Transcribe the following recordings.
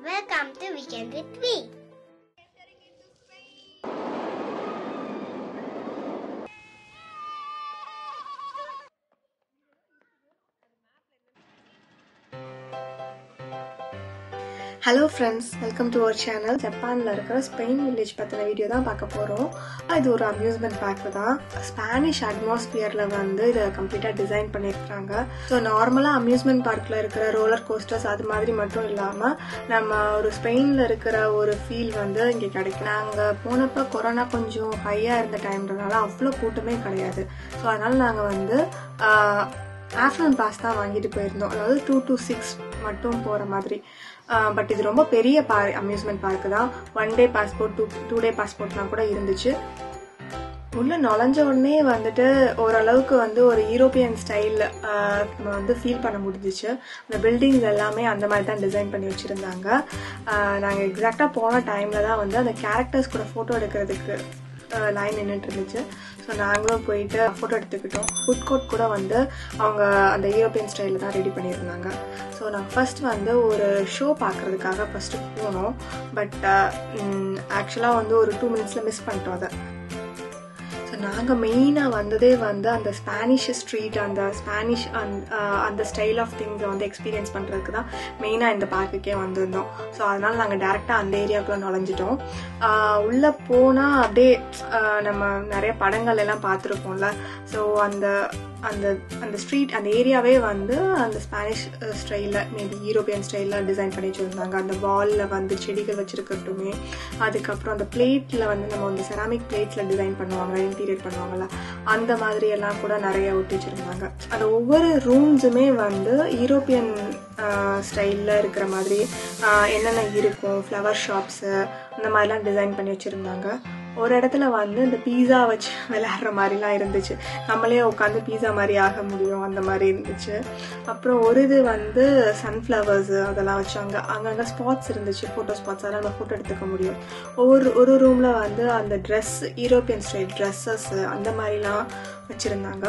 Welcome to Weekend with Me. Hello friends welcome to our channel ஜப்பானில் இருக்கிற Spain village பற்றின video தான் பார்க்க போகிறோம் இது ஒரு அம்யூஸ்மெண்ட் பார்க் தான் ஸ்பானிஷ் அட்மாஸ்பியரில் வந்து இதை கம்ப்ளீட்டாக டிசைன் பண்ணியிருக்காங்க ஸோ நார்மலாக அம்யூஸ்மெண்ட் பார்க்கில் இருக்கிற ரோலர் கோஸ்டர்ஸ் அது மாதிரி மட்டும் இல்லாமல் நம்ம ஒரு ஸ்பெயினில் இருக்கிற ஒரு ஃபீல் வந்து இங்கே கிடைக்கும் நாங்கள் போனப்போ கொரோனா கொஞ்சம் ஹையாக இருந்த டைம்ன்றனால அவ்வளோ கூட்டமே கிடையாது ஸோ அதனால் நாங்கள் வந்து ஆஃப்டர்நூன் பாஸ் தான் வாங்கிட்டு போயிருந்தோம் அதாவது டூ டு சிக்ஸ் மட்டும் போகிற மாதிரி பட் இது ரொம்ப பெரிய பா அம்யூஸ்மெண்ட் பார்க்கு தான் one day passport to two day பாஸ்போர்ட்லாம் கூட இருந்துச்சு உள்ள நுழைஞ்ச உடனே வந்துட்டு ஓரளவுக்கு வந்து ஒரு யூரோப்பியன் ஸ்டைலில் நம்ம வந்து ஃபீல் பண்ண முடிஞ்சிச்சு அந்த பில்டிங்ஸ் எல்லாமே அந்த மாதிரி தான் டிசைன் பண்ணி வச்சுருந்தாங்க நாங்கள் எக்ஸாக்டாக போன டைமில் தான் வந்து அந்த கேரக்டர்ஸ் கூட ஃபோட்டோ எடுக்கிறதுக்கு லைன் நின்றுட்டு இருந்துச்சு ஸோ நாங்களும் போயிட்டு ஃபோட்டோ எடுத்துக்கிட்டோம் ஃபுட் கோர்ட் கூட வந்து அவங்க அந்த யூரோப்பியன் ஸ்டைலில் தான் ரெடி பண்ணியிருந்தாங்க ஸோ நாங்கள் ஃபர்ஸ்ட் வந்து ஒரு ஷோ பார்க்குறதுக்காக ஃபஸ்ட்டு போனோம் பட் ஆக்சுவலாக வந்து ஒரு டூ மினிட்ஸில் மிஸ் பண்ணிட்டோம் அதை ஸோ நாங்கள் மெயினாக வந்ததே வந்து அந்த ஸ்பானிஷ் ஸ்ட்ரீட் அந்த ஸ்பானிஷ் அந்த அந்த ஸ்டைல் ஆஃப் திங்ஸை வந்து எக்ஸ்பீரியன்ஸ் பண்ணுறதுக்கு தான் மெயினாக இந்த பார்க்குக்கே வந்திருந்தோம் ஸோ அதனால் நாங்கள் டேரெக்டாக அந்த ஏரியாவுக்குள்ளே நுழைஞ்சிட்டோம் உள்ளே போனால் அப்படியே நம்ம நிறைய படங்கள் எல்லாம் பார்த்துருப்போம்ல ஸோ அந்த அந்த அந்த ஸ்ட்ரீட் அந்த ஏரியாவே வந்து அந்த ஸ்பானிஷ் ஸ்டைலில் மேபி யூரோப்பியன் ஸ்டைலில் டிசைன் பண்ணி வச்சுருந்தாங்க அந்த வாலில் வந்து செடிகள் வச்சுருக்கட்டுமே அதுக்கப்புறம் அந்த பிளேட்டில் வந்து நம்ம வந்து செராமிக் பிளேட்ஸில் டிசைன் பண்ணுவாங்க இன்டீரியர் பண்ணுவாங்கள்ல அந்த மாதிரி எல்லாம் கூட நிறைய ஒட்டி வச்சுருந்தாங்க அந்த ஒவ்வொரு ரூம்ஸுமே வந்து யூரோப்பியன் ஸ்டைலில் இருக்கிற மாதிரி என்னென்ன இருக்கும் ஃப்ளவர் ஷாப்ஸு அந்த மாதிரிலாம் டிசைன் பண்ணி வச்சுருந்தாங்க ஒரு இடத்துல வந்து இந்த பீஸா வச்சு விளையாடுற மாதிரிலாம் இருந்துச்சு நம்மளே உட்காந்து பீஸா மாதிரி ஆக முடியும் அந்த மாதிரி இருந்துச்சு அப்புறம் ஒரு இது வந்து சன்ஃப்ளவர்ஸ் அதெல்லாம் வச்சு அங்கே அங்கங்கே ஸ்பாட்ஸ் இருந்துச்சு ஃபோட்டோ ஸ்பாட்ஸ் அதெல்லாம் நம்ம ஃபோட்டோ எடுத்துக்க முடியும் ஒவ்வொரு ஒரு ரூமில் வந்து அந்த ட்ரெஸ் யூரோப்பியன் ஸ்டைல் ட்ரெஸ்ஸஸ் அந்த மாதிரிலாம் வச்சுருந்தாங்க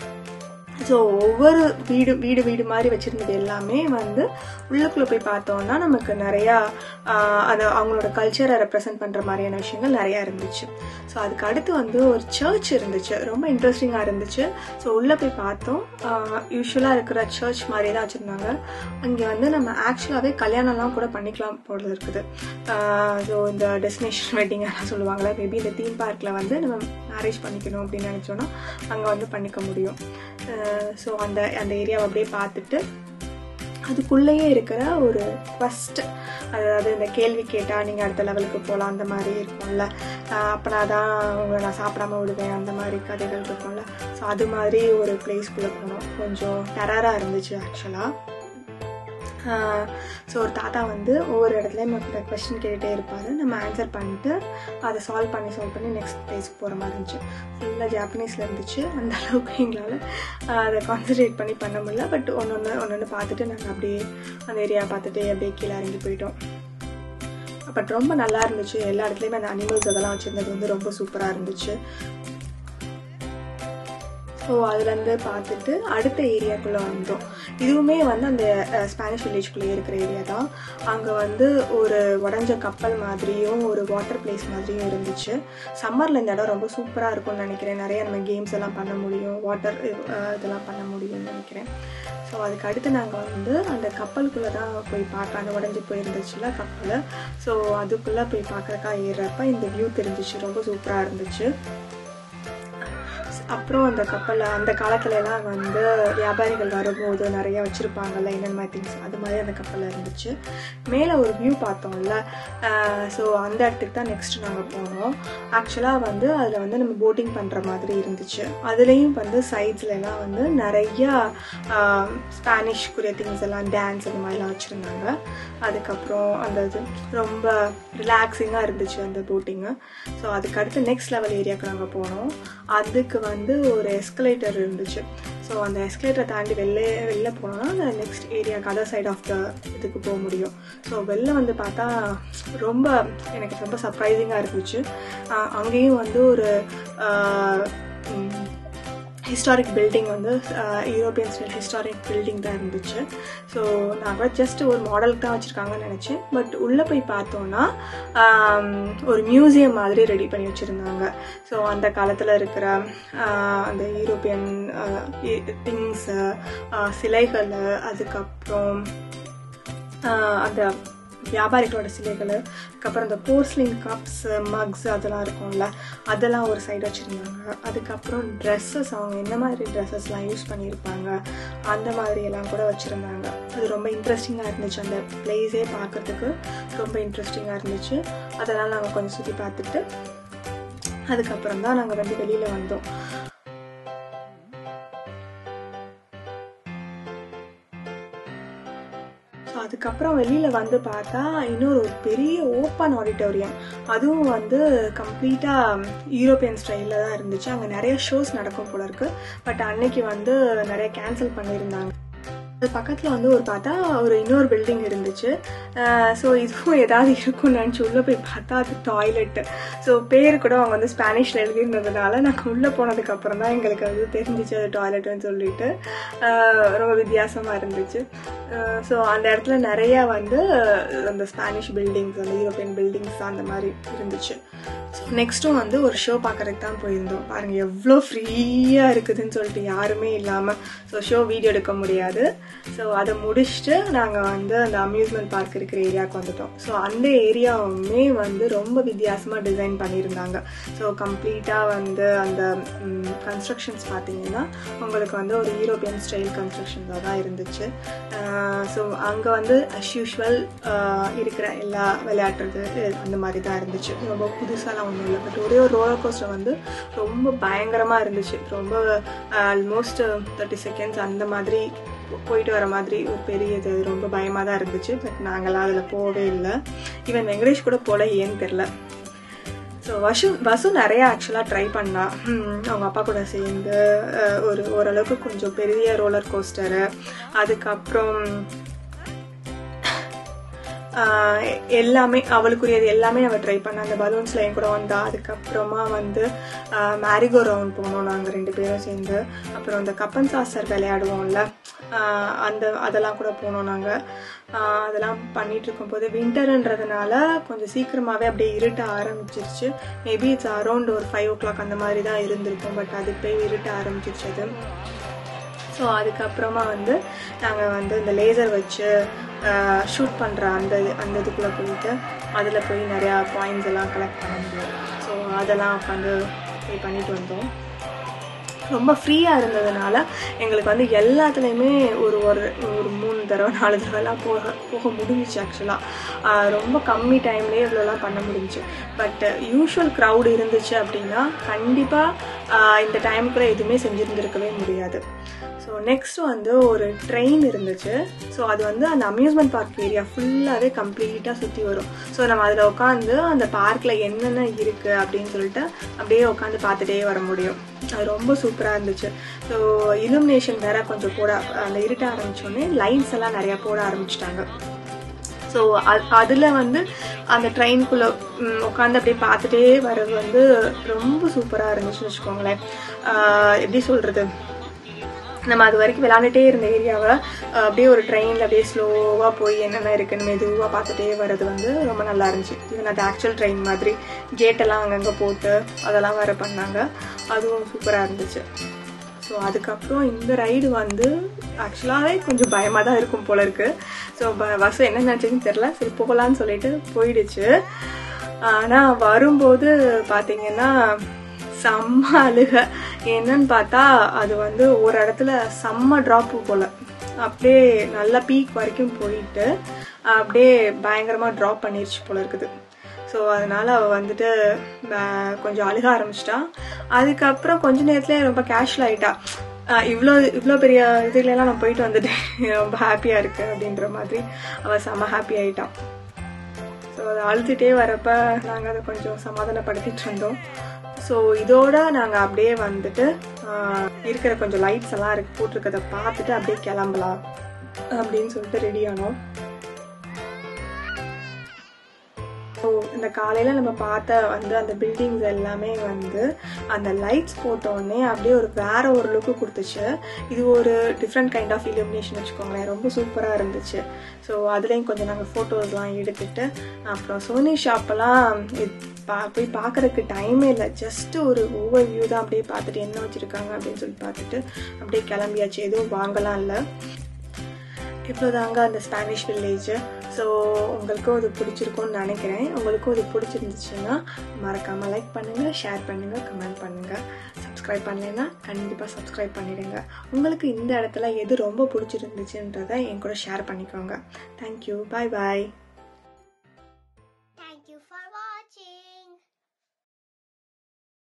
ஸோ ஒவ்வொரு வீடு வீடு வீடு மாதிரி வச்சுருந்தது எல்லாமே வந்து உள்ளுக்குள்ளே போய் பார்த்தோம்னா நமக்கு நிறையா அதை அவங்களோட கல்ச்சரை ரெப்ரசென்ட் பண்ணுற மாதிரியான விஷயங்கள் நிறையா இருந்துச்சு ஸோ அதுக்கு அடுத்து வந்து ஒரு சர்ச் இருந்துச்சு ரொம்ப இன்ட்ரெஸ்டிங்காக இருந்துச்சு ஸோ உள்ளே போய் பார்த்தோம் யூஸ்வலாக இருக்கிற சர்ச் மாதிரி தான் வச்சுருந்தாங்க அங்கே வந்து நம்ம ஆக்சுவலாகவே கல்யாணம்லாம் கூட பண்ணிக்கலாம் போல இருக்குது ஸோ இந்த டெஸ்டினேஷன் வெட்டிங் எல்லாம் சொல்லுவாங்களே மேபி இந்த தீம் பார்க்கில் வந்து நம்ம மேரேஜ் பண்ணிக்கணும் அப்படின்னு நினச்சோன்னா அங்கே வந்து பண்ணிக்க முடியும் ஸோ அந்த அந்த ஏரியாவை அப்படியே பார்த்துட்டு அதுக்குள்ளேயே இருக்கிற ஒரு ஃபஸ்ட் அதாவது இந்த கேள்வி கேட்டால் நீங்கள் அடுத்த லெவலுக்கு போகலாம் அந்த மாதிரி இருக்கும்ல அப்போனா தான் உங்களை நான் சாப்பிடாம விடுவேன் அந்த மாதிரி கதைகள் இருக்கும்ல ஸோ அது மாதிரி ஒரு பிளேஸ்க்குள்ளே போனோம் கொஞ்சம் டெரராக இருந்துச்சு ஆக்சுவலாக ஸோ ஒரு தாத்தா வந்து ஒவ்வொரு இடத்துலையும் நமக்கு கொஸ்டின் கேட்டுகிட்டே இருப்பார் நம்ம ஆன்சர் பண்ணிட்டு அதை சால்வ் பண்ணி சால்வ் பண்ணி நெக்ஸ்ட் பிளேஸ்க்கு போகிற மாதிரி இருந்துச்சு ஃபுல்லாக ஜாப்பனீஸில் இருந்துச்சு அந்த அளவுக்கு எங்களால் அதை கான்சன்ட்ரேட் பண்ணி பண்ண முடியல பட் ஒன்று ஒன்று ஒன்று ஒன்று பார்த்துட்டு நாங்கள் அப்படியே அந்த ஏரியா பார்த்துட்டு அப்படியே கீழே இறங்கி போயிட்டோம் பட் ரொம்ப நல்லா இருந்துச்சு எல்லா இடத்துலையுமே அந்த அனிமல்ஸ் அதெல்லாம் வச்சுருந்தது வந்து ரொம்ப சூப்பராக இருந்துச்சு ஸோ அதுலேருந்து பார்த்துட்டு அடுத்த ஏரியாக்குள்ளே வந்தோம் இதுவுமே வந்து அந்த ஸ்பானிஷ் வில்லேஜ்குள்ளேயே இருக்கிற ஏரியா தான் அங்கே வந்து ஒரு உடஞ்ச கப்பல் மாதிரியும் ஒரு வாட்டர் பிளேஸ் மாதிரியும் இருந்துச்சு சம்மரில் இந்த இடம் ரொம்ப சூப்பராக இருக்கும்னு நினைக்கிறேன் நிறைய நம்ம கேம்ஸ் எல்லாம் பண்ண முடியும் வாட்டர் இதெல்லாம் பண்ண முடியும்னு நினைக்கிறேன் ஸோ அதுக்கு அடுத்து நாங்கள் வந்து அந்த கப்பலுக்குள்ளே தான் போய் பார்க்க அந்த உடஞ்சி போயிருந்துச்சுல கப்பல் ஸோ அதுக்குள்ளே போய் பார்க்குறக்கா ஏறுறப்ப இந்த வியூ தெரிஞ்சிச்சு ரொம்ப சூப்பராக இருந்துச்சு அப்புறம் அந்த கப்பலில் அந்த காலத்துலலாம் வந்து வியாபாரிகள் வரும்போது நிறைய வச்சுருப்பாங்கல்ல என்னென்ன மாதிரி திங்ஸ் அது மாதிரி அந்த கப்பலில் இருந்துச்சு மேலே ஒரு வியூ பார்த்தோம்ல ஸோ அந்த இடத்துக்கு தான் நெக்ஸ்ட் நாங்கள் போனோம் ஆக்சுவலாக வந்து அதில் வந்து நம்ம போட்டிங் பண்ணுற மாதிரி இருந்துச்சு அதுலேயும் வந்து சைட்ஸ்லலாம் வந்து நிறையா ஸ்பானிஷ்குரிய திங்ஸ் எல்லாம் டான்ஸ் அந்த மாதிரிலாம் வச்சுருந்தாங்க அதுக்கப்புறம் அந்த இது ரொம்ப ரிலாக்ஸிங்காக இருந்துச்சு அந்த போட்டிங்கு ஸோ அதுக்கு அடுத்து நெக்ஸ்ட் லெவல் ஏரியாவுக்கு நாங்கள் போனோம் அதுக்கு வந்து ஒரு எஸ்கலேட்டர் இருந்துச்சு ஸோ அந்த எஸ்கலேட்டரை தாண்டி வெளில வெளில போனோம்னா அந்த நெக்ஸ்ட் ஏரியாவுக்கு அதர் சைட் ஆஃப் த இதுக்கு போக முடியும் ஸோ வெளில வந்து பார்த்தா ரொம்ப எனக்கு ரொம்ப சர்ப்ரைசிங்காக இருந்துச்சு அங்கேயும் வந்து ஒரு ஹிஸ்டாரிக் பில்டிங் வந்து யூரோப்பியன் ஸ்டைல் ஹிஸ்டாரிக் பில்டிங் தான் இருந்துச்சு ஸோ நான் கூட ஜஸ்ட் ஒரு மாடலுக்கு தான் வச்சுருக்காங்கன்னு நினச்சேன் பட் உள்ளே போய் பார்த்தோன்னா ஆம், ஒரு மியூசியம் மாதிரி ரெடி பண்ணி வச்சுருந்தாங்க ஸோ அந்த காலத்தில் இருக்கிற ஆஹ், அந்த யூரோப்பியன் திங்ஸு சிலைகள் அதுக்கப்புறம் ஆஹ், அந்த வியாபாரிகளோட சிலைகள் அதுக்கப்புறம் இந்த போர்ஸ்லின் கப்ஸ் மக்ஸ் அதெல்லாம் இருக்கும்ல அதெல்லாம் ஒரு சைடு வச்சுருந்தாங்க அதுக்கப்புறம் ட்ரெஸ்ஸஸ் அவங்க என்ன மாதிரி ட்ரெஸ்ஸஸ்லாம் யூஸ் பண்ணியிருப்பாங்க அந்த மாதிரி எல்லாம் கூட வச்சுருந்தாங்க அது ரொம்ப இன்ட்ரெஸ்டிங்காக இருந்துச்சு அந்த பிளேஸே பார்க்கறதுக்கு ரொம்ப இன்ட்ரெஸ்டிங்காக இருந்துச்சு அதெல்லாம் நாங்கள் கொஞ்சம் சுற்றி பார்த்துட்டு அதுக்கப்புறம் தான் நாங்கள் வந்து வெளியில் வந்தோம் ஸோ அதுக்கப்புறம் வெளியில் வந்து பார்த்தா இன்னொரு ஒரு பெரிய ஓப்பன் ஆடிட்டோரியம் அதுவும் வந்து கம்ப்ளீட்டாக யூரோப்பியன் ஸ்டைலில் தான் இருந்துச்சு அங்கே நிறைய ஷோஸ் நடக்கும் போல இருக்கு பட் அன்னைக்கு வந்து நிறைய கேன்சல் பண்ணியிருந்தாங்க அது பக்கத்தில் வந்து ஒரு பார்த்தா ஒரு இன்னொரு பில்டிங் இருந்துச்சு ஸோ இதுவும் ஏதாவது இருக்கும்னு நினச்சி உள்ளே போய் பார்த்தா அது டாய்லெட்டு ஸோ பேர் கூட அவங்க வந்து ஸ்பானிஷில் எழுதியிருந்ததுனால நாங்கள் உள்ளே போனதுக்கப்புறம் தான் எங்களுக்கு வந்து தெரிஞ்சிச்சு அது டாய்லெட்டுன்னு சொல்லிட்டு ஆஹ் ரொம்ப வித்தியாசமாக இருந்துச்சு ஸோ அந்த இடத்துல நிறைய வந்து அந்த ஸ்பானிஷ் பில்டிங்ஸ் அந்த யூரோப்பியன் பில்டிங்ஸ் அந்த மாதிரி இருந்துச்சு ஸோ நெக்ஸ்ட்டும் வந்து ஒரு ஷோ பார்க்கறதுக்கு தான் போயிருந்தோம் பாருங்கள் எவ்வளோ ஃப்ரீயாக இருக்குதுன்னு சொல்லிட்டு யாருமே இல்லாமல் ஸோ ஷோ வீடியோ எடுக்க முடியாது ஸோ அதை முடிச்சுட்டு நாங்கள் வந்து அந்த அம்யூஸ்மெண்ட் பார்க் இருக்கிற ஏரியாவுக்கு வந்துட்டோம் ஸோ அந்த ஏரியாவுமே வந்து ரொம்ப வித்தியாசமாக டிசைன் பண்ணியிருந்தாங்க ஸோ கம்ப்ளீட்டாக வந்து அந்த கன்ஸ்ட்ரக்ஷன்ஸ் பார்த்தீங்கன்னா உங்களுக்கு வந்து ஒரு யூரோப்பியன் ஸ்டைல் கன்ஸ்ட்ரக்ஷன்ஸாக தான் இருந்துச்சு ஸோ அங்கே வந்து அஸ் யூஷுவல் இருக்கிற எல்லா விளையாட்டுறது அந்த மாதிரி தான் இருந்துச்சு ரொம்ப புதுசாலாம் ஒன்றும் இல்லை பட் ஒரே ஒரு ரோலர் கோஸ்டர் வந்து ரொம்ப பயங்கரமாக இருந்துச்சு ரொம்ப ஆல்மோஸ்ட் தேர்ட்டி செகண்ட்ஸ் அந்த மாதிரி போ- போயிட்டு வர மாதிரி ஒரு பெரிய இது ரொம்ப பயமாக தான் இருந்துச்சு பட் நாங்களாம் அதில் போகவே இல்லை ஈவன் வெங்கடேஷ் கூட போல ஏன்னு தெரில ஸோ வசு வசு நிறைய ஆக்சுவலாக ட்ரை பண்ணா ஹம், அவங்க அப்பா கூட சேர்ந்து அஹ், ஒரு ஓரளவுக்கு கொஞ்சம் பெரிய ரோலர் கோஸ்டரு அதுக்கப்புறம் ஆஹ் எ- எல்லாமே அவளுக்குரியது எல்லாமே அவள் ட்ரை பண்ண அந்த பலூன்ஸில் என் கூட வந்தா அதுக்கப்புறமா வந்து மேரிகோ ரவுண்ட் போனோம் நாங்கள் ரெண்டு பேரும் சேர்ந்து அப்புறம் அந்த கப்பன் சாசர் விளையாடுவோம்ல ஆஹ் அந்த அதெல்லாம் கூட போனோம் நாங்கள் அதெல்லாம் பண்ணிட்டு இருக்கும்போது வின்டர்ன்றதுனால கொஞ்சம் சீக்கிரமாகவே அப்படியே இருட்ட ஆரம்பிச்சிருச்சு மேபி இட்ஸ் அரௌண்ட் ஒரு ஃபைவ் ஓ கிளாக் அந்த மாதிரி தான் இருந்திருக்கும் பட் அது போய் இருட்ட ஆரம்பிச்சிருச்சு அது ஸோ அதுக்கப்புறமா வந்து நாங்கள் வந்து இந்த லேசர் வச்சு ஷூட் பண்ணுற அந்த இது- அந்த இதுக்குள்ளே போயிட்டு அதில் போய் நிறையா பாயிண்ட்ஸ் எல்லாம் கலெக்ட் பண்ண முடியும் ஸோ அதெல்லாம் உட்காந்து போய் பண்ணிட்டு வந்தோம் ரொம்ப ஃப்ரீயாக இருந்ததுனால எங்களுக்கு வந்து எல்லாத்துலேயுமே ஒரு ஒரு ஒரு மூணு தடவை நாலு தடவைலாம் போக போக முடிஞ்சிச்சு ஆக்சுவலாக ரொம்ப கம்மி டைம்லேயே இவ்வளோலாம் பண்ண முடிஞ்சுச்சு பட் யூஷுவல் க்ரௌட் இருந்துச்சு அப்படின்னா கண்டிப்பாக இந்த டைமுக்குள்ள எதுவுமே செஞ்சுருந்துருக்கவே முடியாது ஸோ நெக்ஸ்ட் வந்து ஒரு ட்ரெயின் இருந்துச்சு ஸோ அது வந்து அந்த அம்யூஸ்மெண்ட் பார்க் ஏரியா ஃபுல்லாகவே கம்ப்ளீட்டாக சுற்றி வரும் ஸோ நம்ம அதில் உட்காந்து அந்த பார்க்கில் என்னென்ன இருக்குது அப்படின்னு சொல்லிட்டு அப்படியே உட்காந்து பார்த்துட்டே வர முடியும் அது ரொம்ப சூப்பராக இருந்துச்சு ஸோ இலுமினேஷன் வேற கொஞ்சம் போட அந்த இருட்ட ஆரம்பிச்சோடனே லைட்ஸ் எல்லாம் நிறையா போட ஆரம்பிச்சிட்டாங்க ஸோ அதில் வந்து அந்த ட்ரெயின்குள்ளே உட்காந்து அப்படியே பார்த்துட்டே வர்றது வந்து ரொம்ப சூப்பராக இருந்துச்சுன்னு வச்சுக்கோங்களேன் ஆஹ் எப்படி சொல்கிறது நம்ம அது வரைக்கும் விளாண்டுட்டே இருந்த ஏரியாவை அஹ், அப்படியே ஒரு ட்ரெயினில் அப்படியே ஸ்லோவாக போய் என்னென்ன இருக்குன்னு மெதுவாக பார்த்துட்டே வர்றது வந்து ரொம்ப நல்லா இருந்துச்சு ஈவன் அது ஆக்சுவல் ட்ரெயின் மாதிரி கேட்டெல்லாம் அங்கங்கே போட்டு அதெல்லாம் வேறு பண்ணாங்க அதுவும் சூப்பராக இருந்துச்சு ஸோ அதுக்கப்புறம் இந்த ரைடு வந்து ஆக்சுவலாகவே கொஞ்சம் பயமாக தான் இருக்கும் போல இருக்கு ஸோ பஸ் என்ன நினச்சதுன்னு தெரில சரி போகலான்னு சொல்லிட்டு போயிடுச்சு ஆனால் வரும்போது பார்த்தீங்கன்னா செம்ம அழுக என்னன்னு பார்த்தா அது வந்து ஒரு இடத்துல செம்ம ட்ராப்பு போல அப்படியே நல்லா பீக் வரைக்கும் போயிட்டு அப்படியே பயங்கரமாக ட்ராப் பண்ணிருச்சு போல இருக்குது ஸோ அதனால அவள் வந்துட்டு ப- கொஞ்சம் அழுக ஆரம்பிச்சிட்டா அதுக்கப்புறம் கொஞ்ச நேரத்துல ரொம்ப கேஷுவல் ஆயிட்டா ஆஹ் இவ்வளோ இவ்வளோ பெரிய இதுலலாம் நான் போயிட்டு வந்துட்டேன் ரொம்ப ஹாப்பியாக இருக்கு அப்படின்ற மாதிரி அவள் செம்ம ஹாப்பி ஆயிட்டான் ஸோ அதை அழுதுகிட்டே வரப்ப நாங்கள் அதை கொஞ்சம் சமாதானப்படுத்திட்டு இருந்தோம் ஸோ இதோட நாங்கள் அப்படியே வந்துட்டு ஆஹ், இருக்கிற கொஞ்சம் லைட்ஸ் எல்லாம் இருக்கு போட்டிருக்கதை பார்த்துட்டு அப்படியே கிளம்பலாம் அப்படின்னு சொல்லிட்டு ரெடி ஆனோம் ஸோ இந்த காலையில் நம்ம பார்த்த வந்து அந்த பில்டிங்ஸ் எல்லாமே வந்து அந்த லைட்ஸ் போட்டோடனே அப்படியே ஒரு வேற ஒரு லுக்கு கொடுத்துச்சு இது ஒரு டிஃப்ரெண்ட் கைண்ட் ஆஃப் இலுமினேஷன் வச்சுக்கோங்களேன் ரொம்ப சூப்பராக இருந்துச்சு ஸோ அதுலேயும் கொஞ்சம் நாங்கள் ஃபோட்டோஸ்லாம் எடுத்துட்டு அப்புறம் சோனி ஷாப்பெல்லாம் பா போய் பார்க்குறதுக்கு டைமே இல்லை ஜஸ்ட் ஒரு ஓவர் வியூ தான் அப்படியே பார்த்துட்டு என்ன வச்சுருக்காங்க அப்படின்னு சொல்லி பார்த்துட்டு அப்படியே கிளம்பியாச்சு எதுவும் வாங்கலாம் இல்லை இவ்வளோதாங்க அந்த ஸ்பானிஷ் வில்லேஜ் ஸோ உங்களுக்கும் இது பிடிச்சிருக்கும்னு நினைக்கிறேன் உங்களுக்கும் இது பிடிச்சிருந்துச்சுன்னா மறக்காமல் லைக் பண்ணுங்கள் ஷேர் பண்ணுங்கள் கமெண்ட் பண்ணுங்கள் சப்ஸ்கிரைப் பண்ணலைன்னா கண்டிப்பாக சப்ஸ்கிரைப் பண்ணிடுங்க உங்களுக்கு இந்த இடத்துல எது ரொம்ப பிடிச்சிருந்துச்சுன்றதை என் கூட ஷேர் பண்ணிக்கோங்க தேங்க்யூ பாய் பாய்